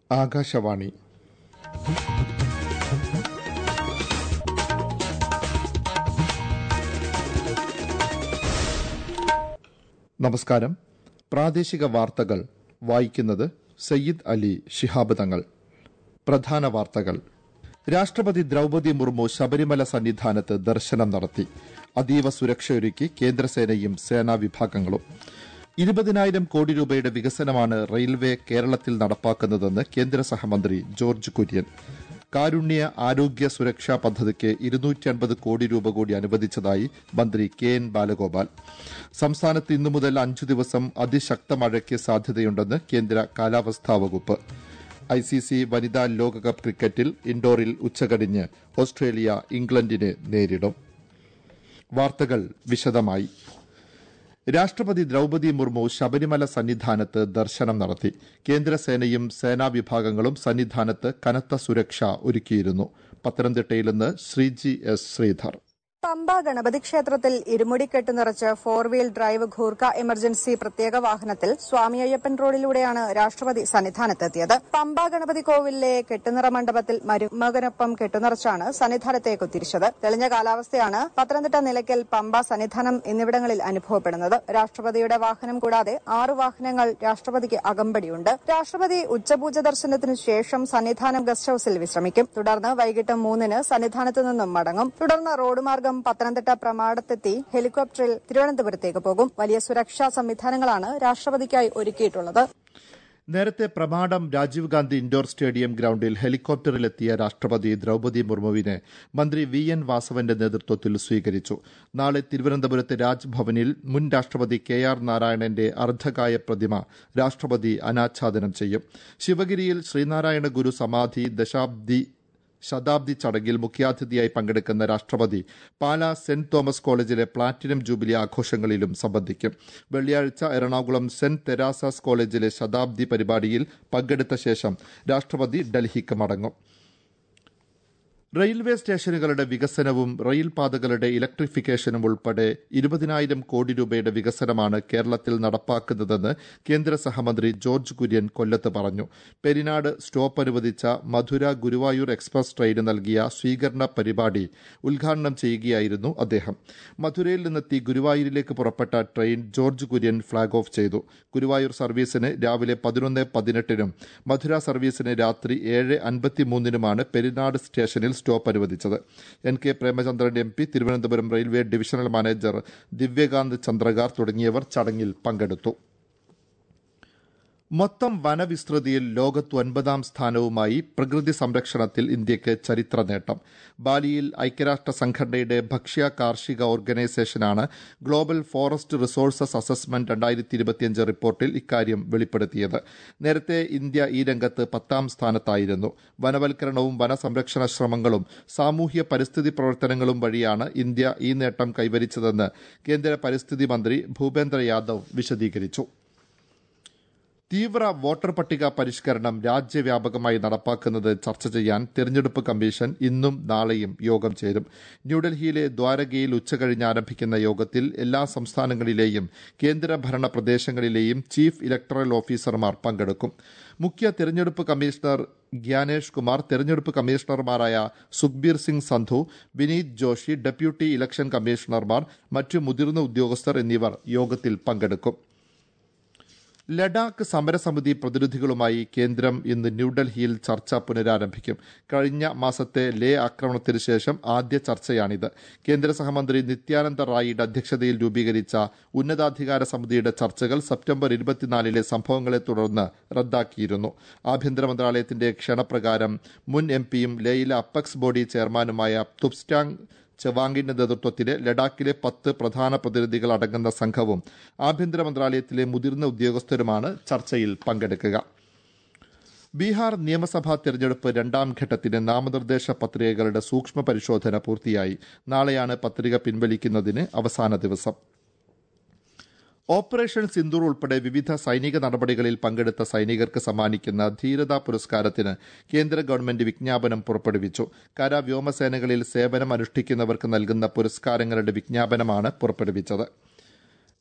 ആകാശവാണി നമസ്കാരം പ്രാദേശിക വാർത്തകൾ വായിക്കുന്നത് സയ്യിദ് അലി ശിഹാബ് തങ്ങൾ പ്രധാന വാർത്തകൾ രാഷ്ട്രപതി ദ്രൌപതി മുർമു ശബരിമല സന്നിധാനത്ത് ദർശനം നടത്തി അതീവ സുരക്ഷയൊരുക്കി കേന്ദ്രസേനയും സേനാ വിഭാഗങ്ങളും ഇരുപതിനായിരം കോടി രൂപയുടെ വികസനമാണ് റെയിൽവേ കേരളത്തിൽ നടപ്പാക്കുന്നതെന്ന് കേന്ദ്ര സഹമന്ത്രി ജോർജ് കുര്യൻ കാരുണ്യ ആരോഗ്യ സുരക്ഷാ പദ്ധതിക്ക് ഇരുന്നൂറ്റി അൻപത് കോടി രൂപ കൂടി അനുവദിച്ചതായി മന്ത്രി കെ എൻ ബാലഗോപാൽ സംസ്ഥാനത്ത് ഇന്നു മുതൽ അഞ്ചു ദിവസം അതിശക്ത മഴയ്ക്ക് സാധ്യതയുണ്ടെന്ന് കേന്ദ്ര കാലാവസ്ഥാ വകുപ്പ് ഐ സി സി വനിതാ ലോകകപ്പ് ക്രിക്കറ്റിൽ ഇൻഡോറിൽ ഉച്ചകഴിഞ്ഞ് ഓസ്ട്രേലിയ ഇംഗ്ലണ്ടിനെ നേരിടും വാർത്തകൾ വിശദമായി രാഷ്ട്രപതി ദ്രൌപതി മുർമു ശബരിമല സന്നിധാനത്ത് ദർശനം നടത്തി കേന്ദ്രസേനയും സേനാ വിഭാഗങ്ങളും സന്നിധാനത്ത് കനത്ത സുരക്ഷ ഒരുക്കിയിരുന്നു പത്തനംതിട്ടയിൽ നിന്ന് ശ്രീജി എസ് ശ്രീധർ പമ്പ ഗണപതി ക്ഷേത്രത്തിൽ ഇരുമുടിക്കെട്ട് നിറച്ച് four wheel drive Gurkha emergency പ്രത്യേക വാഹനത്തിൽ സ്വാമി അയ്യപ്പൻ റോഡിലൂടെയാണ് രാഷ്ട്രപതി സന്നിധാനത്തെത്തിയത് പമ്പ ഗണപതി കോവിലിലെ കെട്ടുനിറ മണ്ഡപത്തിൽ മരുമകനൊപ്പം കെട്ടുനിറച്ചാണ് സന്നിധാനത്തേക്ക് തിരിച്ചത് തെളിഞ്ഞ കാലാവസ്ഥയാണ് പത്തനംതിട്ട നിലയ്ക്കൽ പമ്പ സന്നിധാനം എന്നിവിടങ്ങളിൽ അനുഭവപ്പെടുന്നത് രാഷ്ട്രപതിയുടെ വാഹനം കൂടാതെ ആറ് വാഹനങ്ങൾ രാഷ്ട്രപതിക്ക് അകമ്പടിയുണ്ട് രാഷ്ട്രപതി ഉച്ചപൂജ ദർശനത്തിനു ശേഷം സന്നിധാനം ഗസ്റ്റ് ഹൌസിൽ വിശ്രമിക്കും തുടർന്ന് വൈകിട്ട് മൂന്നിന് സന്നിധാനത്ത് നിന്നും മടങ്ങും തുടർന്ന് റോഡ് മാർഗം പത്തനംതിട്ട പ്രമാടത്തെത്തി ഹെലികോപ്റ്ററിൽ തിരുവനന്തപുരത്തേക്ക് പോകും വലിയ സുരക്ഷാ സംവിധാനങ്ങളാണ് രാഷ്ട്രപതിക്കായി ഒരുക്കിയിട്ടുള്ളത് നേരത്തെ പ്രമാടം രാജീവ് ഗാന്ധി ഇൻഡോർ സ്റ്റേഡിയം ഗ്രൌണ്ടിൽ ഹെലികോപ്റ്ററിലെത്തിയ രാഷ്ട്രപതി ദ്രൌപതി മുർമുവിനെ മന്ത്രി വി എൻ വാസവന്റെ നേതൃത്വത്തിൽ സ്വീകരിച്ചു നാളെ തിരുവനന്തപുരത്ത് രാജ്ഭവനിൽ മുൻ രാഷ്ട്രപതി കെ ആർ നാരായണന്റെ അർദ്ധകായ പ്രതിമ രാഷ്ട്രപതി അനാച്ഛാദനം ചെയ്യും ശിവഗിരിയിൽ ശ്രീനാരായണ ഗുരു സമാധി ദശാബ്ദി ശതാബ്ദി ചടങ്ങിൽ മുഖ്യാതിഥിയായി പങ്കെടുക്കുന്ന രാഷ്ട്രപതി പാലാ സെന്റ് തോമസ് കോളേജിലെ പ്ലാറ്റിനം ജൂബിലി ആഘോഷങ്ങളിലും സംബന്ധിക്കും വെള്ളിയാഴ്ച എറണാകുളം സെന്റ് തെരാസാസ് കോളേജിലെ ശതാബ്ദി പരിപാടിയിൽ പങ്കെടുത്ത ശേഷം രാഷ്ട്രപതി ഡൽഹിക്ക് മടങ്ങും റെയിൽവേ സ്റ്റേഷനുകളുടെ വികസനവും റെയിൽ പാതകളുടെ ഇലക്ട്രിഫിക്കേഷനും ഉൾപ്പെടെ ഇരുപതിനായിരം കോടി രൂപയുടെ വികസനമാണ് കേരളത്തിൽ നടപ്പാക്കുന്നതെന്ന് കേന്ദ്ര സഹമന്ത്രി ജോർജ് കുര്യൻ കൊല്ലത്ത് പറഞ്ഞു പെരിനാട് സ്റ്റോപ്പ് അനുവദിച്ച മധുര ഗുരുവായൂർ എക്സ്പ്രസ് ട്രെയിന് നൽകിയ സ്വീകരണ പരിപാടി ഉദ്ഘാടനം ചെയ്യുകയായിരുന്നു അദ്ദേഹം മധുരയിൽ നിന്നെത്തി ഗുരുവായൂരിലേക്ക് പുറപ്പെട്ട train George Kurian flag off ചെയ്തു ഗുരുവായൂർ സർവീസിന് രാവിലെ പതിനൊന്ന് പതിനെട്ടിനും മധുര സർവീസിന് രാത്രി ഏഴ് അൻപത്തിമൂന്നിനുമാണ് പെരിനാട് സ്റ്റേഷനിൽ സ്റ്റോപ്പ് അനുവദിച്ചത് N K Premachandran M P Thiruvananthapuram railway divisional manager Divyakant Chandrakar തുടങ്ങിയവർ ചടങ്ങിൽ പങ്കെടുത്തു മൊത്തം വനവിസ്തൃതിയിൽ ലോകത്ത് ഒൻപതാം സ്ഥാനവുമായി പ്രകൃതി സംരക്ഷണത്തിൽ ഇന്ത്യക്ക് ചരിത്ര നേട്ടം ബാലിയിൽ ഐക്യരാഷ്ട്ര സംഘടനയുടെ ഭക്ഷ്യ കാർഷിക ഓർഗനൈസേഷനാണ് ഗ്ലോബൽ ഫോറസ്റ്റ് റിസോഴ്സസ് അസസ്മെന്റ് രണ്ടായിരത്തി ഇരുപത്തിയഞ്ച് റിപ്പോർട്ടിൽ ഇക്കാര്യം വെളിപ്പെടുത്തിയത് നേരത്തെ ഇന്ത്യ ഈ രംഗത്ത് പത്താം സ്ഥാനത്തായിരുന്നു വനവൽക്കരണവും വനസംരക്ഷണ ശ്രമങ്ങളും സാമൂഹ്യ പരിസ്ഥിതി പ്രവർത്തനങ്ങളും വഴിയാണ് ഇന്ത്യ ഈ നേട്ടം കൈവരിച്ചതെന്ന് കേന്ദ്ര പരിസ്ഥിതി മന്ത്രി ഭൂപേന്ദ്ര യാദവ് വിശദീകരിച്ചു തീവ്ര വോട്ടർ പട്ടിക പരിഷ്കരണം രാജ്യവ്യാപകമായി നടപ്പാക്കുന്നത് ചർച്ച ചെയ്യാൻ തെരഞ്ഞെടുപ്പ് കമ്മീഷൻ ഇന്നും നാളെയും യോഗം ചേരും ന്യൂഡൽഹിയിലെ ദ്വാരകയിൽ ഉച്ചകഴിഞ്ഞ് ആരംഭിക്കുന്ന യോഗത്തിൽ എല്ലാ സംസ്ഥാനങ്ങളിലെയും കേന്ദ്രഭരണ പ്രദേശങ്ങളിലെയും ചീഫ് ഇലക്ടറൽ ഓഫീസർമാർ പങ്കെടുക്കും മുഖ്യ തെരഞ്ഞെടുപ്പ് കമ്മീഷണർ ഗ്യാനേഷ് കുമാർ തെരഞ്ഞെടുപ്പ് കമ്മീഷണർമാരായ സുഖ്ബീർ സിംഗ് സന്ധു വിനീത് ജോഷി ഡെപ്യൂട്ടി ഇലക്ഷൻ കമ്മീഷണർമാർ മറ്റു മുതിർന്ന ഉദ്യോഗസ്ഥർ എന്നിവർ യോഗത്തിൽ പങ്കെടുക്കും ലഡാക്ക് സമരസമിതി പ്രതിനിധികളുമായി കേന്ദ്രം ഇന്ന് ന്യൂഡൽഹിയിൽ ചർച്ച പുനരാരംഭിക്കും കഴിഞ്ഞ മാസത്തെ ലേ ആക്രമണത്തിന് ശേഷം ആദ്യ ചർച്ചയാണിത് കേന്ദ്ര സഹമന്ത്രി നിത്യാനന്ദ റായിയുടെ അധ്യക്ഷതയിൽ രൂപീകരിച്ച ഉന്നതാധികാര സമിതിയുടെ ചർച്ചകൾ സെപ്റ്റംബർ ഇരുപത്തിനാലിലെ സംഭവങ്ങളെ തുടർന്ന് റദ്ദാക്കിയിരുന്നു ആഭ്യന്തര മന്ത്രാലയത്തിന്റെ ക്ഷണപ്രകാരം മുൻ എം പിയും ലേയിലെ അപ്പക്സ് ബോഡി ചെയർമാനുമായ തുബ്സ്റ്റാങ് ചെവാങ്ങിന്റെ നേതൃത്വത്തിലെ ലഡാക്കിലെ പത്ത് പ്രധാന പ്രതിനിധികൾ അടങ്ങുന്ന സംഘവും ആഭ്യന്തര മന്ത്രാലയത്തിലെ മുതിർന്ന ഉദ്യോഗസ്ഥരുമാണ് ചർച്ചയിൽ പങ്കെടുക്കുക ബീഹാർ നിയമസഭാ തെരഞ്ഞെടുപ്പ് രണ്ടാം ഘട്ടത്തിന് നാമനിർദ്ദേശ പത്രികകളുടെ സൂക്ഷ്മ പരിശോധന പൂർത്തിയായി നാളെയാണ് പത്രിക പിൻവലിക്കുന്നതിന് അവസാന ദിവസം ഓപ്പറേഷൻ സിന്ദൂർ ഉൾപ്പെടെ വിവിധ സൈനിക നടപടികളിൽ പങ്കെടുത്ത സൈനികർക്ക് സമ്മാനിക്കുന്ന ധീരതാ പുരസ്കാരത്തിന് കേന്ദ്ര ഗവൺമെന്റ് വിജ്ഞാപനം പുറപ്പെടുവിച്ചു കര വ്യോമസേനകളിൽ സേവനം അനുഷ്ഠിക്കുന്നവർക്ക് നൽകുന്ന പുരസ്കാരങ്ങളുടെ വിജ്ഞാപനമാണ് പുറപ്പെടുവിച്ചത്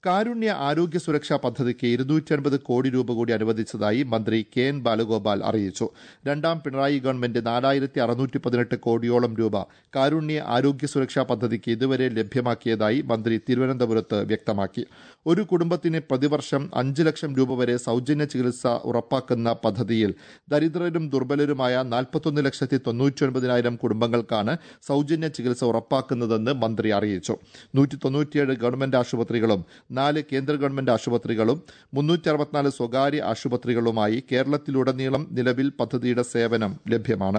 കാരുണ്യ ആരോഗ്യ സുരക്ഷാ പദ്ധതിക്ക് ഇരുന്നൂറ്റി അൻപത് കോടി രൂപ കൂടി അനുവദിച്ചതായി മന്ത്രി കെ എൻ ബാലഗോപാൽ അറിയിച്ചു രണ്ടാം പിണറായി ഗവൺമെന്റ് നാലായിരത്തി അറുന്നൂറ്റി പതിനെട്ട് കോടിയോളം രൂപ കാരുണ്യ ആരോഗ്യ സുരക്ഷാ പദ്ധതിക്ക് ഇതുവരെ ലഭ്യമാക്കിയതായി മന്ത്രി തിരുവനന്തപുരത്ത് വ്യക്തമാക്കി ഒരു കുടുംബത്തിന് പ്രതിവർഷം അഞ്ച് ലക്ഷം രൂപ വരെ സൌജന്യ ചികിത്സ ഉറപ്പാക്കുന്ന പദ്ധതിയിൽ ദരിദ്രരും ദുർബലരുമായ നാൽപ്പത്തൊന്ന് ലക്ഷത്തി തൊണ്ണൂറ്റിയൊൻപതിനായിരം കുടുംബങ്ങൾക്കാണ് സൌജന്യ ചികിത്സ ഉറപ്പാക്കുന്നതെന്ന് മന്ത്രി അറിയിച്ചു നൂറ്റി തൊണ്ണൂറ്റിയേഴ് ഗവൺമെന്റ് ആശുപത്രികളും നാല് കേന്ദ്ര ഗവൺമെന്റ് ആശുപത്രികളും മുന്നൂറ്റി അറുപത്തിനാല് സ്വകാര്യ ആശുപത്രികളുമായി കേരളത്തിലുടനീളം നിലവിൽ പദ്ധതിയുടെ സേവനം ലഭ്യമാണ്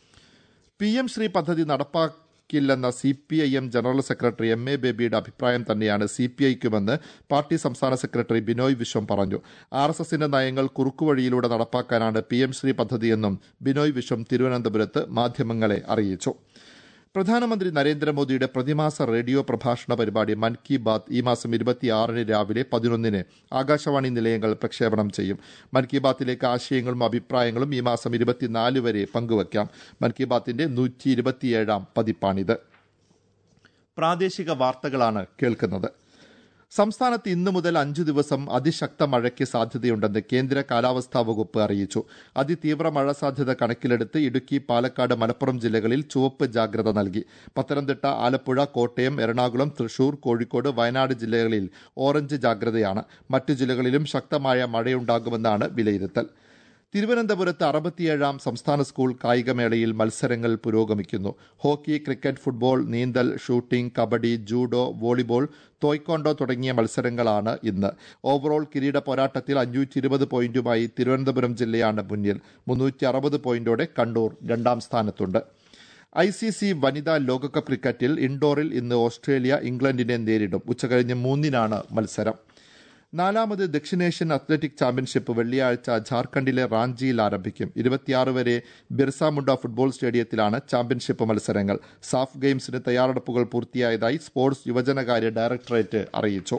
പി എം ശ്രീ പദ്ധതി നടപ്പാക്കില്ലെന്ന C P I M general secretary M A ബേബിയുടെ അഭിപ്രായം തന്നെയാണ് സി പി ഐക്കുമെന്ന് പാർട്ടി സംസ്ഥാന സെക്രട്ടറി ബിനോയ് വിശ്വം പറഞ്ഞു ആർ എസ് എസിന്റെ നയങ്ങൾ കുറുക്കുവഴിയിലൂടെ നടപ്പാക്കാനാണ് പി എം ശ്രീ പദ്ധതിയെന്നും ബിനോയ് വിശ്വം തിരുവനന്തപുരത്ത് മാധ്യമങ്ങളെ അറിയിച്ചു പ്രധാനമന്ത്രി നരേന്ദ്രമോദിയുടെ പ്രതിമാസ റേഡിയോ പ്രഭാഷണ പരിപാടി മൻ കി ബാത്ത് ഈ മാസം ഇരുപത്തിയാറിന് രാവിലെ പതിനൊന്നിന് ആകാശവാണി നിലയങ്ങൾ പ്രക്ഷേപണം ചെയ്യും മൻ കി ബാത്തിലേക്ക് ആശയങ്ങളും അഭിപ്രായങ്ങളും ഈ മാസം ഇരുപത്തിനാല് വരെ പങ്കുവയ്ക്കാം മൻ കി ബാത്തിന്റെ നൂറ്റി ഇരുപത്തിയേഴാം പതിപ്പാണിത് പ്രാദേശിക വാർത്തകളാണ് കേൾക്കുന്നത് സംസ്ഥാനത്ത് ഇന്നു മുതൽ അഞ്ചു ദിവസം അതിശക്ത മഴയ്ക്ക് സാധ്യതയുണ്ടെന്ന് കേന്ദ്ര കാലാവസ്ഥാ വകുപ്പ് അറിയിച്ചു അതിതീവ്ര മഴ സാധ്യത കണക്കിലെടുത്ത് ഇടുക്കി പാലക്കാട് മലപ്പുറം ജില്ലകളിൽ ചുവപ്പ് ജാഗ്രത നൽകി പത്തനംതിട്ട ആലപ്പുഴ കോട്ടയം എറണാകുളം തൃശൂർ കോഴിക്കോട് വയനാട് ജില്ലകളിൽ ഓറഞ്ച് ജാഗ്രതയാണ് മറ്റു ജില്ലകളിലും ശക്തമായ മഴയുണ്ടാകുമെന്നാണ് വിലയിരുത്തൽ തിരുവനന്തപുരത്ത് അറുപത്തിയേഴാം സംസ്ഥാന സ്കൂൾ കായികമേളയിൽ മത്സരങ്ങൾ പുരോഗമിക്കുന്നു ഹോക്കി ക്രിക്കറ്റ് ഫുട്ബോൾ നീന്തൽ shooting kabaddi judo volleyball taekwondo തുടങ്ങിയ മത്സരങ്ങളാണ് ഇന്ന് ഓവറോൾ കിരീട പോരാട്ടത്തിൽ അഞ്ഞൂറ്റി ഇരുപത് പോയിന്റുമായി തിരുവനന്തപുരം ജില്ലയാണ് മുന്നിൽ മുന്നൂറ്റി അറുപത് പോയിന്റോടെ കണ്ണൂർ രണ്ടാം സ്ഥാനത്തുണ്ട് ഐ സി സി വനിതാ ലോകകപ്പ് ക്രിക്കറ്റിൽ ഇൻഡോറിൽ ഇന്ന് ഓസ്ട്രേലിയ ഇംഗ്ലണ്ടിനെ നേരിടും ഉച്ചകഴിഞ്ഞ് മൂന്നിനാണ് മത്സരം നാലാമത് ദക്ഷിണേഷ്യൻ അത്ലറ്റിക് ചാമ്പ്യൻഷിപ്പ് വെള്ളിയാഴ്ച ഝാർഖണ്ഡിലെ റാഞ്ചിയിൽ ആരംഭിക്കും ഇരുപത്തിയാറ് വരെ ബിർസ മുണ്ട ഫുട്ബോൾ സ്റ്റേഡിയത്തിലാണ് ചാമ്പ്യൻഷിപ്പ് മത്സരങ്ങൾ സാഫ് ഗെയിംസിന് തയ്യാറെടുപ്പുകൾ പൂർത്തിയായതായി സ്പോർട്സ് യുവജനകാര്യ ഡയറക്ടറേറ്റ് അറിയിച്ചു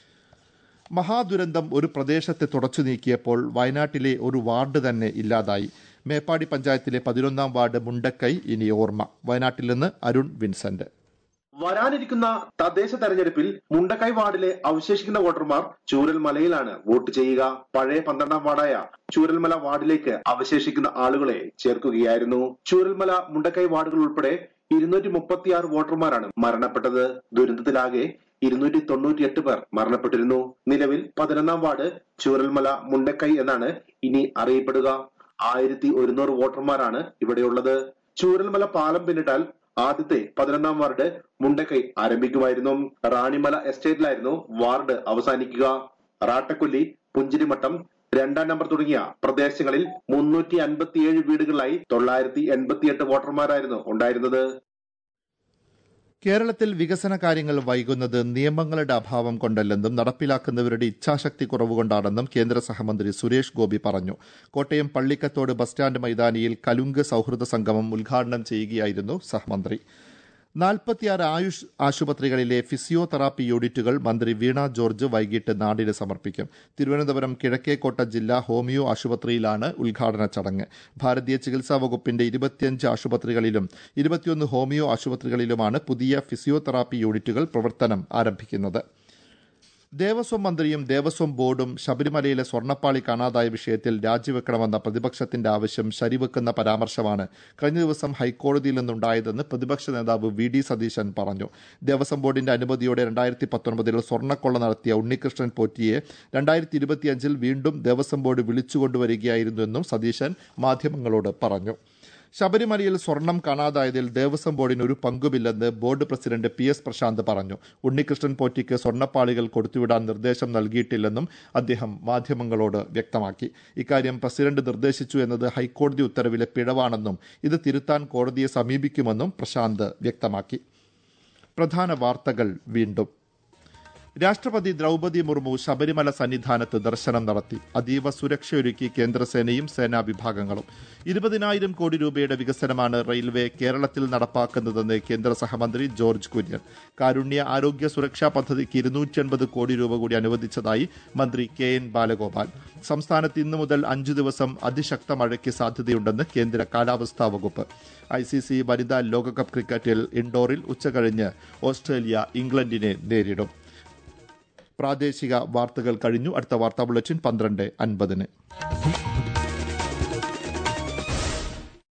മഹാദുരന്തം ഒരു പ്രദേശത്തെ തുടച്ചു നീക്കിയപ്പോൾ വയനാട്ടിലെ ഒരു വാർഡ് തന്നെ ഇല്ലാതായി മേപ്പാടി പഞ്ചായത്തിലെ പതിനൊന്നാം വാർഡ് മുണ്ടക്കൈ ഇനി ഓർമ്മ വയനാട്ടിൽ നിന്ന് അരുൺ വിൻസെന്റ് വരാനിരിക്കുന്ന തദ്ദേശ തെരഞ്ഞെടുപ്പിൽ മുണ്ടക്കൈ വാർഡിലെ അവശേഷിക്കുന്ന വോട്ടർമാർ ചൂരൽമലയിലാണ് വോട്ട് ചെയ്യുക പഴയ പന്ത്രണ്ടാം വാർഡായ ചൂരൽമല വാർഡിലേക്ക് അവശേഷിക്കുന്ന ആളുകളെ ചേർക്കുകയായിരുന്നു ചൂരൽമല മുണ്ടക്കൈ വാർഡുകൾ ഉൾപ്പെടെ ഇരുന്നൂറ്റി മുപ്പത്തിയാറ് വോട്ടർമാരാണ് മരണപ്പെട്ടത് ദുരന്തത്തിലാകെ ഇരുന്നൂറ്റി തൊണ്ണൂറ്റിയെട്ട് പേർ മരണപ്പെട്ടിരുന്നു നിലവിൽ പതിനൊന്നാം വാർഡ് ചൂരൽമല മുണ്ടക്കൈ എന്നാണ് ഇനി അറിയപ്പെടുക ആയിരത്തി ഒരുന്നൂറ് വോട്ടർമാരാണ് ഇവിടെയുള്ളത് ചൂരൽമല പാലം പിന്നിട്ടാൽ ആദ്യത്തെ പതിനൊന്നാം വാർഡ് മുണ്ടക്കൈ ആരംഭിക്കുമായിരുന്നു റാണിമല എസ്റ്റേറ്റിലായിരുന്നു വാർഡ് അവസാനിക്കുക റാട്ടക്കൊല്ലി പുഞ്ചിരിമട്ടം രണ്ടാം നമ്പർ തുടങ്ങിയ പ്രദേശങ്ങളിൽ മുന്നൂറ്റി അൻപത്തിയേഴ് വീടുകളിലായി തൊള്ളായിരത്തി എൺപത്തിയെട്ട് വോട്ടർമാരായിരുന്നു ഉണ്ടായിരുന്നത് കേരളത്തിൽ വികസന കാര്യങ്ങൾ വൈകുന്നത് നിയമങ്ങളുടെ അഭാവം കൊണ്ടല്ലെന്നും നടപ്പിലാക്കുന്നവരുടെ ഇച്ഛാശക്തി കുറവുകൊണ്ടാണെന്നും കേന്ദ്ര സഹമന്ത്രി സുരേഷ് ഗോപി പറഞ്ഞു കോട്ടയം പള്ളിക്കത്തോട് ബസ് സ്റ്റാൻഡ് മൈതാനിയിൽ കലുങ്ക് സൌഹൃദ സംഗമം ഉദ്ഘാടനം ചെയ്യുകയായിരുന്നു സഹമന്ത്രി നാൽപ്പത്തിയാറ് ആയുഷ് ആശുപത്രികളിലെ ഫിസിയോതെറാപ്പി യൂണിറ്റുകൾ മന്ത്രി വീണ ജോർജ് വൈകിട്ട് നാടിന് സമർപ്പിക്കും തിരുവനന്തപുരം കിഴക്കേക്കോട്ട ജില്ലാ ഹോമിയോ ആശുപത്രിയിലാണ് ഉദ്ഘാടന ചടങ്ങ് ഭാരതീയ ചികിത്സാ വകുപ്പിന്റെ ഇരുപത്തിയഞ്ച് ആശുപത്രികളിലും ഇരുപത്തിയൊന്ന് ഹോമിയോ ആശുപത്രികളിലുമാണ് പുതിയ ഫിസിയോതെറാപ്പി യൂണിറ്റുകൾ പ്രവർത്തനം ആരംഭിക്കുന്നത് ദേവസ്വം മന്ത്രിയും ദേവസ്വം ബോർഡും ശബരിമലയിലെ സ്വർണ്ണപ്പാളി കാണാതായ വിഷയത്തിൽ രാജിവെക്കണമെന്ന പ്രതിപക്ഷത്തിന്റെ ആവശ്യം ശരിവെക്കുന്ന പരാമർശമാണ് കഴിഞ്ഞ ദിവസം ഹൈക്കോടതിയിൽ നിന്നുണ്ടായതെന്ന് പ്രതിപക്ഷ നേതാവ് വി ഡി സതീശൻ പറഞ്ഞു ദേവസ്വം ബോർഡിന്റെ അനുമതിയോടെ രണ്ടായിരത്തി പത്തൊൻപതിൽ സ്വർണ്ണക്കൊള്ള നടത്തിയ ഉണ്ണികൃഷ്ണൻ പോറ്റിയെ രണ്ടായിരത്തി ഇരുപത്തിയഞ്ചിൽ വീണ്ടും ദേവസ്വം ബോർഡ് വിളിച്ചുകൊണ്ടുവരികയായിരുന്നുവെന്നും സതീശൻ മാധ്യമങ്ങളോട് പറഞ്ഞു ശബരിമലയിൽ സ്വർണം കാണാതായതിൽ ദേവസ്വം ബോർഡിന് ഒരു പങ്കുമില്ലെന്ന് board president P S Prasanth പറഞ്ഞു ഉണ്ണികൃഷ്ണൻ പോറ്റിക്ക് സ്വർണ്ണപ്പാളികൾ കൊടുത്തുവിടാൻ നിർദ്ദേശം നൽകിയിട്ടില്ലെന്നും അദ്ദേഹം മാധ്യമങ്ങളോട് വ്യക്തമാക്കി ഇക്കാര്യം പ്രസിഡന്റ് നിർദ്ദേശിച്ചു എന്നത് ഹൈക്കോടതി ഉത്തരവിലെ പിഴവാണെന്നും ഇത് തിരുത്താൻ കോടതിയെ സമീപിക്കുമെന്നും പ്രശാന്ത് വ്യക്തമാക്കി പ്രധാന വാർത്തകൾ വീണ്ടും രാഷ്ട്രപതി ദ്രൗപതി മുർമു ശബരിമല സന്നിധാനത്ത് ദർശനം നടത്തി അതീവ സുരക്ഷയൊരുക്കി കേന്ദ്രസേനയും സേനാ വിഭാഗങ്ങളും ഇരുപതിനായിരം കോടി രൂപയുടെ വികസനമാണ് റെയിൽവേ കേരളത്തിൽ നടപ്പാക്കുന്നതെന്ന് കേന്ദ്ര സഹമന്ത്രി ജോർജ് കുര്യൻ കാരുണ്യ ആരോഗ്യ സുരക്ഷാ പദ്ധതിക്ക് ഇരുന്നൂറ്റി അൻപത് കോടി രൂപ കൂടി അനുവദിച്ചതായി മന്ത്രി കെ എൻ ബാലഗോപാൽ സംസ്ഥാനത്ത് ഇന്നു മുതൽ അഞ്ചു ദിവസം അതിശക്ത മഴയ്ക്ക് സാധ്യതയുണ്ടെന്ന് കേന്ദ്ര കാലാവസ്ഥാ വകുപ്പ് ഐ സി സി വനിതാ ലോകകപ്പ് ക്രിക്കറ്റിൽ ഇൻഡോറിൽ ഉച്ചകഴിഞ്ഞ് ഓസ്ട്രേലിയ ഇംഗ്ലണ്ടിനെ നേരിടും പ്രാദേശിക വാർത്തകൾ കഴിഞ്ഞു അടുത്ത വാർത്താ ബുള്ളറ്റിൻ പന്ത്രണ്ട് അൻപതിന്